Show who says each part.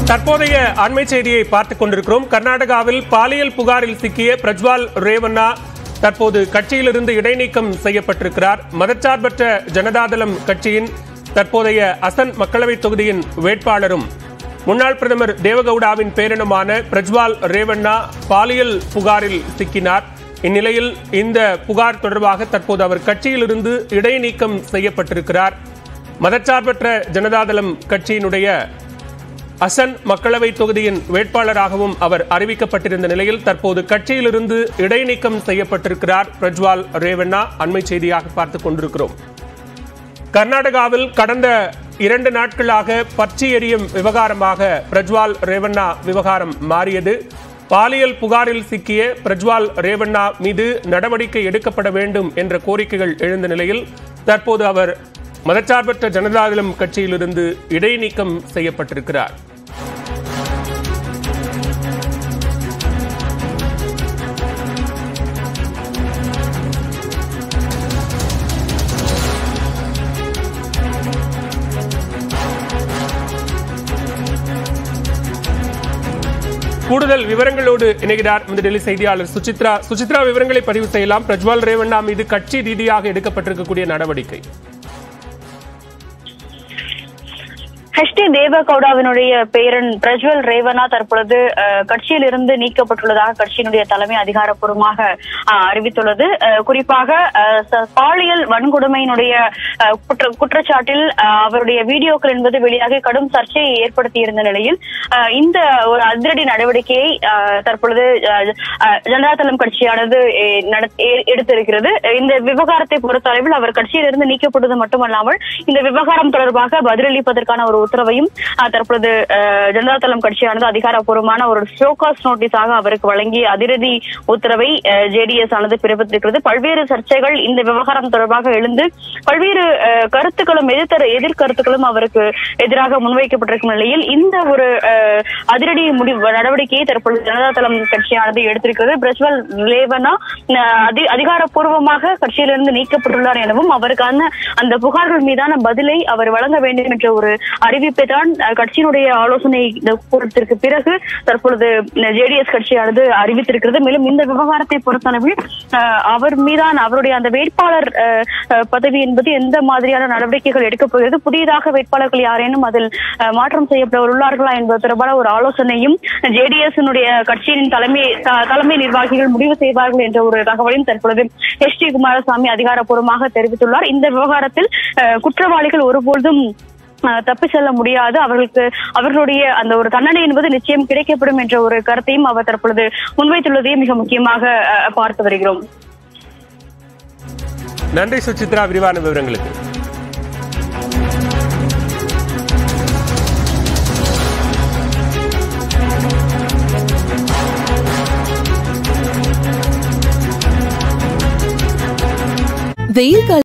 Speaker 1: தற்போதைய அண்மை செய்தியை பார்த்துக் கொண்டிருக்கிறோம் கர்நாடகாவில் பாலியல் புகாரில் சிக்கிய பிரஜ்வால் ரேவண்ணா தற்போது கட்சியிலிருந்து இடைநீக்கம் செய்யப்பட்டிருக்கிறார் மதச்சார்பற்ற ஜனதாதளம் கட்சியின் தற்போதைய அசன் மக்களவைத் தொகுதியின் வேட்பாளரும் முன்னாள் பிரதமர் தேவகவுடாவின் பேரனுமான பிரஜ்வால் ரேவண்ணா பாலியல் புகாரில் சிக்கினார் இந்நிலையில் இந்த புகார் தொடர்பாக தற்போது அவர் கட்சியிலிருந்து இடைநீக்கம் செய்யப்பட்டிருக்கிறார் மதச்சார்பற்ற ஜனதாதளம் கட்சியினுடைய அசன் மக்களவை தொகுதியின் வேட்பாளராகவும் அவர் அறிவிக்கப்பட்டிருந்த நிலையில் தற்போது கட்சியிலிருந்து இடைநீக்கம் செய்யப்பட்டிருக்கிறார் பிரஜ்வால் ரேவண்ணா அண்மை செய்தியாக பார்த்துக் கொண்டிருக்கிறோம் கர்நாடகாவில் கடந்த இரண்டு நாட்களாக பற்றி எரியும் விவகாரமாக பிரஜ்வால் ரேவண்ணா விவகாரம் மாறியது பாலியல் புகாரில் சிக்கிய பிரஜ்வால் ரேவண்ணா மீது நடவடிக்கை எடுக்கப்பட வேண்டும் என்ற கோரிக்கைகள் எழுந்த நிலையில் தற்போது அவர் மதச்சார்பற்ற ஜனதாதளம் கட்சியிலிருந்து இடைநீக்கம் செய்யப்பட்டிருக்கிறார் கூடுதல் விவரங்களோடு இணைகிறார் இந்த டெல்லி செய்தியாளர் சுசித்ரா சுசித்ரா விவரங்களை பதிவு செய்யலாம் பிரஜ்வால் ரேவண்ணா மீது கட்சி ரீதியாக எடுக்கப்பட்டிருக்கக்கூடிய நடவடிக்கை
Speaker 2: ஹெச்டி தேவகவுடாவினுடைய பேரன் பிரஜ்வல் ரேவனா தற்பொழுது அஹ், கட்சியிலிருந்து நீக்கப்பட்டுள்ளதாக கட்சியினுடைய தலைமை அதிகாரப்பூர்வமாக அஹ், அறிவித்துள்ளது அஹ், குறிப்பாக அஹ், ச- பாலியல் வன்கொடுமையினுடைய அஹ், குற்ற குற்றச்சாட்டில் அஹ், அவருடைய வீடியோக்கள் என்பது வெளியாகி கடும் சர்ச்சையை ஏற்படுத்தியிருந்த நிலையில் அஹ், இந்த ஒரு அதிரடி நடவடிக்கையை அஹ், தற்பொழுது அஹ், அஹ், ஜனதாதளம் கட்சியானது அஹ், நட- எ- எடுத்திருக்கிறது இந்த விவகாரத்தை பொறுத்தளவில் அவர் கட்சியிலிருந்து நீக்கப்பட்டது மட்டுமல்லாமல் இந்த விவகாரம் தொடர்பாக பதிலளிப்பதற்கான ஒரு உத்தரவையும் அஹ், தற்பொழுது அஹ், ஜனதாதளம் கட்சியானது அதிகாரப்பூர்வமான ஒரு ஷோகாஸ் நோட்டீஸாக அவருக்கு வழங்கி அதிரடி உத்தரவை ஜேடிஎஸ் ஆனது பிறப்பித்திருக்கிறது பல்வேறு சர்ச்சைகள் இந்த விவகாரம் தொடர்பாக எழுந்து பல்வேறு அஹ், கருத்துக்களும் எதிர்த்தர எதிர்கருத்துக்களும் அவருக்கு எதிராக முன்வைக்கப்பட்டிருக்கும் நிலையில் இந்த ஒரு அஹ், அதிரடி முடிவு நடவடிக்கையை தற்பொழுது ஜனதாதளம் கட்சியானது எடுத்திருக்கிறது பிரஜ்வல் லேவனா அஹ், அதி- அதிகாரப்பூர்வமாக கட்சியிலிருந்து நீக்கப்பட்டுள்ளார் எனவும் அவருக்கான அந்த புகார்கள் மீதான பதிலை அவர் வழங்க வேண்டும் என்ற ஒரு அறிவிப்பை தான் அஹ், கட்சியினுடைய ஆலோசனை இந்த கூட்டத்திற்கு பிறகு தற்பொழுது ஜேடிஎஸ் கட்சியானது அறிவித்திருக்கிறது மேலும் இந்த விவகாரத்தை பொறுத்தளவில் அஹ், அவர் மீதான அவருடைய அந்த வேட்பாளர் அஹ், அஹ், பதவி என்பது எந்த மாதிரியான நடவடிக்கைகள் எடுக்கப் போகிறது புதிதாக வேட்பாளர்கள் யாரேனும் அதில் அஹ், மாற்றம் செய்யப்பட உள்ளார்களா என்பது தொடர்பான ஒரு ஆலோசனையும் ஜேடிஎஸ் கட்சியின் தலைமை த- தலைமை நிர்வாகிகள் முடிவு செய்வார்கள் என்ற ஒரு தகவலையும் தற்பொழுது எஸ் டி குமாரசாமி அதிகாரப்பூர்வமாக தெரிவித்துள்ளார் இந்த விவகாரத்தில் அஹ், குற்றவாளிகள் ஒருபொழுதும் அஹ், தப்பி செல்ல முடியாது அவர்களுக்கு அவர்களுடைய அந்த ஒரு தண்டனை என்பது நிச்சயம் கிடைக்கப்படும் என்ற ஒரு கருத்தையும் அவர் தற்பொழுது முன்வைத்துள்ளதையும் மிக முக்கியமாக அஹ், பார்த்து வருகிறோம்
Speaker 1: நன்றி சுசித்ரா விரிவான விவரங்களுக்கு
Speaker 3: வெயில் கால